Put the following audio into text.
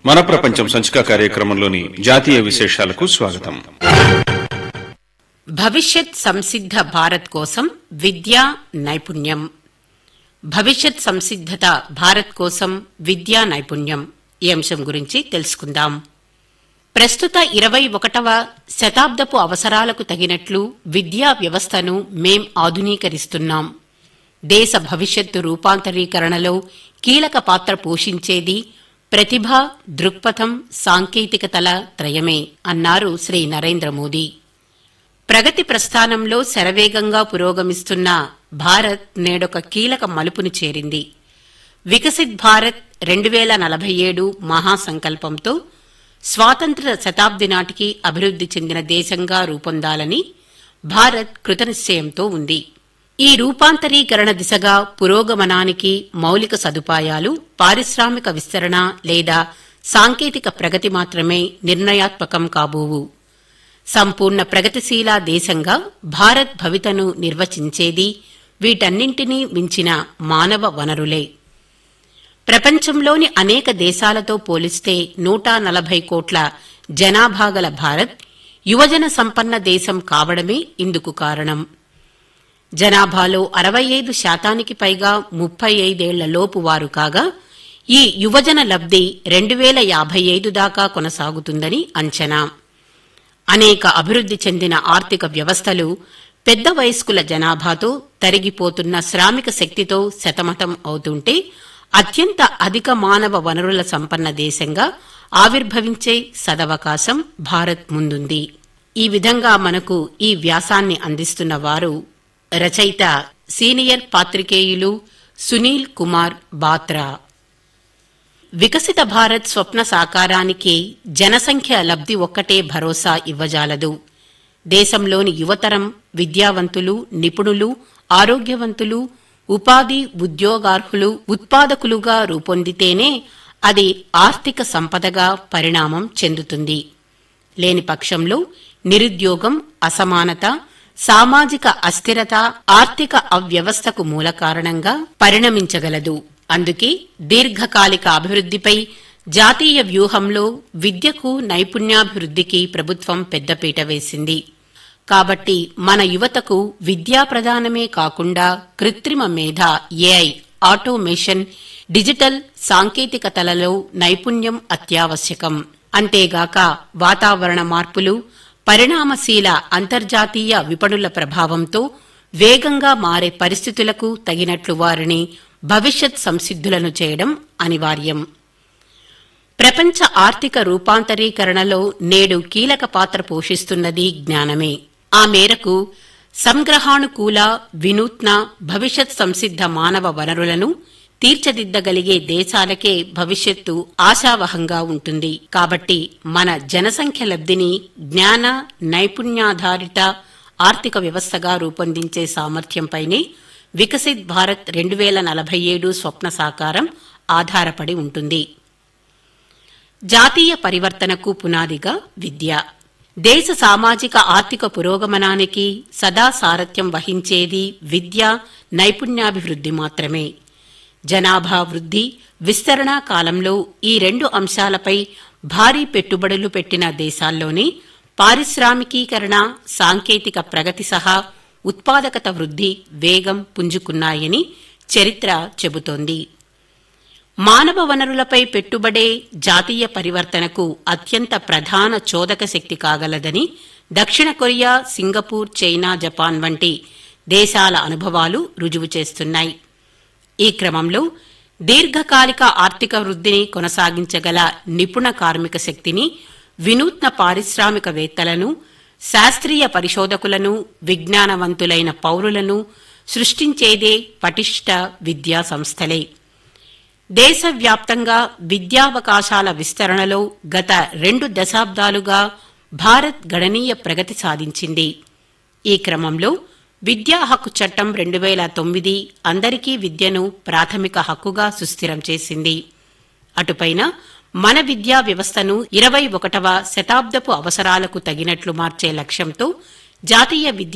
మన ప్రపంచం సంచిక కార్యక్రమంలోని జాతీయ విశేషాలకు స్వాగతం భవిష్యత్ సంసిద్ధ భారత్ కోసం విద్య నైపుణ్యం భవిష్యత్ సంసిద్ధత భారత్ కోసం విద్యా నైపుణ్యం ఈ అంశం గురించి తెలుసుకుందాం ప్రస్తుత ఇరవై ఒకటవ శతాబ్దపు అవసరాలకు తగినట్లు విద్యా వ్యవస్థను మేం ఆధునీకరిస్తున్నాం దేశ భవిష్యత్తు రూపాంతరీకరణలో కీలక పాత్ర పోషించేది ప్రతిభ దృక్పథం సాంకేతికతల త్రయమే అన్నారు శ్రీ నరేంద్ర మోదీ ప్రగతి ప్రస్థానంలో శరవేగంగా పురోగమిస్తున్న భారత్ నేడొక కీలక మలుపును చేరింది వికసిత్ భారత్ రెండు వేల నలభై ఏడు మహాసంకల్పంతో స్వాతంత్ర శతాబ్ది నాటికి అభివృద్ది చెందిన దేశంగా రూపొందాలని భారత్ కృతనిశ్చయంతో ఉంది ఈ రూపాంతరీకరణ దిశగా పురోగమనానికి మౌలిక సదుపాయాలు పారిశ్రామిక విస్తరణ లేదా సాంకేతిక ప్రగతి మాత్రమే నిర్ణయాత్మకం కాబోవు సంపూర్ణ ప్రగతిశీల దేశంగా భారత్ భవితను నిర్వచించేది వీటన్నింటినీ మించిన మానవ వనరులే ప్రపంచంలోని అనేక దేశాలతో పోలిస్తే నూట నలభై కోట్ల జనాభా గల భారత్ యువజన సంపన్న దేశం కావడమే ఇందుకు కారణం జనాభాలో అరవై ఐదు శాతానికి పైగా ముప్పై ఐదేళ్ల లోపు వారు కాగా ఈ యువజన లబ్ది రెండు వేల యాభై ఐదు దాకా కొనసాగుతుందని అంచనా అనేక అభివృద్ది చెందిన ఆర్థిక వ్యవస్థలు పెద్ద వయస్కుల జనాభాతో తరిగిపోతున్న శ్రామిక శక్తితో శతమతం అవుతుంటే అత్యంత అధిక మానవ వనరుల సంపన్న దేశంగా ఆవిర్భవించే సదవకాశం భారత్ ముందుంది ఈ విధంగా మనకు ఈ వ్యాసాన్ని అందిస్తున్న వారు రచయిత సీనియర్ పాత్రికేయులు సునీల్ కుమార్ బాత్రా వికసిత భారత్ స్వప్న సాకారానికి జనసంఖ్య లబ్ది ఒక్కటే భరోసా ఇవ్వజాలదు దేశంలోని యువతరం విద్యావంతులు నిపుణులు ఆరోగ్యవంతులు ఉపాధి ఉద్యోగార్హులు ఉత్పాదకులుగా రూపొందితేనే అది ఆర్థిక సంపదగా పరిణామం చెందుతుంది లేని పక్షంలో నిరుద్యోగం అసమానత సామాజిక అస్థిరత ఆర్థిక అవ్యవస్థకు మూల కారణంగా పరిణమించగలదు అందుకే దీర్ఘకాలిక అభివృద్దిపై జాతీయ వ్యూహంలో విద్యకు నైపుణ్యాభివృద్దికి ప్రభుత్వం పెద్దపీట వేసింది కాబట్టి మన యువతకు విద్యా ప్రదానమే కాకుండా కృత్రిమ మేధ ఏఐ ఆటోమేషన్ డిజిటల్ సాంకేతికతలలో నైపుణ్యం అత్యావశ్యకం అంతేగాక వాతావరణ మార్పులు పరిణామశీల అంతర్జాతీయ విపణుల ప్రభావంతో వేగంగా మారే పరిస్థితులకు తగినట్లు వారిని భవిష్యత్ సంసిద్ధులను చేయడం అనివార్యం ప్రపంచ ఆర్థిక రూపాంతరీకరణలో నేడు కీలక పాత్ర పోషిస్తున్నది జ్ఞానమే ఆ మేరకు సంగ్రహానుకూల వినూత్న భవిష్యత్ సంసిద్ధ మానవ వనరులను తీర్చదిద్దగలిగే దేశాలకే భవిష్యత్తు ఆశావహంగా ఉంటుంది కాబట్టి మన జనసంఖ్య లబ్దిని జ్ఞాన నైపుణ్యాధారిత ఆర్థిక వ్యవస్థగా రూపొందించే సామర్థ్యంపైనే వికసిత్ భారత్ రెండు వేల నలభై ఏడు స్వప్న సాకారం ఆధారపడి ఉంటుంది జాతీయ పరివర్తనకు పునాదిగా విద్య దేశ సామాజిక ఆర్థిక పురోగమనానికి సదా సారథ్యం వహించేది విద్య నైపుణ్యాభివృద్ది మాత్రమే జనాభా వృద్ధి విస్తరణ కాలంలో ఈ రెండు అంశాలపై భారీ పెట్టుబడులు పెట్టిన దేశాల్లోనే పారిశ్రామికీకరణ సాంకేతిక ప్రగతి సహా ఉత్పాదకత వృద్ధి వేగం పుంజుకున్నాయని చరిత్ర చెబుతోంది మానవ వనరులపై పెట్టుబడే జాతీయ పరివర్తనకు అత్యంత ప్రధాన చోదక శక్తి కాగలదని దక్షిణ కొరియా సింగపూర్ చైనా జపాన్ వంటి దేశాల అనుభవాలు రుజువు చేస్తున్నాయి ఈ క్రమంలో దీర్ఘకాలిక ఆర్థిక వృద్ధిని కొనసాగించగల నిపుణ కార్మిక శక్తిని వినూత్న పారిశ్రామికవేత్తలను శాస్త్రీయ పరిశోధకులను విజ్ఞానవంతులైన పౌరులను సృష్టించేదే పటిష్ట విద్యా సంస్థలే దేశవ్యాప్తంగా విద్యావకాశాల విస్తరణలో గత రెండు దశాబ్దాలుగా భారత్ గణనీయ ప్రగతి సాధించింది ఈ క్రమంలో విద్యా హక్కు చట్టం రెండు వేల తొమ్మిది అందరికీ విద్యను ప్రాథమిక హక్కుగా సుస్థిరం చేసింది అటుపైన మన విద్యా వ్యవస్థను ఇరవై ఒకటవ శతాబ్దపు అవసరాలకు తగినట్లు మార్చే లక్ష్యంతో జాతీయ విద్యా